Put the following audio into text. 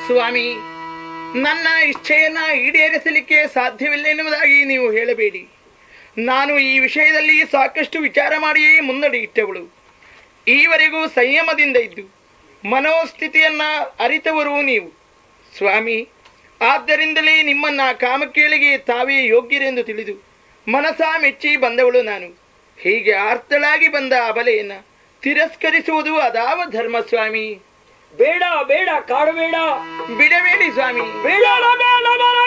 ಸ್ವಾಮಿ ನನ್ನ ಇಚ್ಛೆಯನ್ನ ಈಡೇರಿಸಲಿಕ್ಕೆ ಸಾಧ್ಯವಿಲ್ಲ ಎನ್ನುವುದಾಗಿ ನೀವು ಹೇಳಬೇಡಿ ನಾನು ಈ ವಿಷಯದಲ್ಲಿ ಸಾಕಷ್ಟು ವಿಚಾರ ಮಾಡಿಯೇ ಮುನ್ನಡೆಯಿಟ್ಟವಳು ಈವರೆಗೂ ಸಂಯಮದಿಂದ ಇದ್ದು ಮನೋಸ್ಥಿತಿಯನ್ನ ಅರಿತವರು ನೀವು ಸ್ವಾಮಿ ಆದ್ದರಿಂದಲೇ ನಿಮ್ಮನ್ನ ಕಾಮಕೇಳಿಗೆ ತಾವೇ ಯೋಗ್ಯರೆಂದು ತಿಳಿದು ಮನಸ ಮೆಚ್ಚಿ ಬಂದವಳು ನಾನು ಹೀಗೆ ಆರ್ತಳಾಗಿ ಬಂದ ಅಬಲೆಯನ್ನ ತಿರಸ್ಕರಿಸುವುದು ಅದಾವ ಧರ್ಮ ಸ್ವಾಮಿ ಬೇಡ ಬೇಡ ಕಾಡಬೇಡ ಬಿಡಬೇಡಿ ಸ್ವಾಮಿ ಬೇಡ ಬೇಡ ಬೇಡ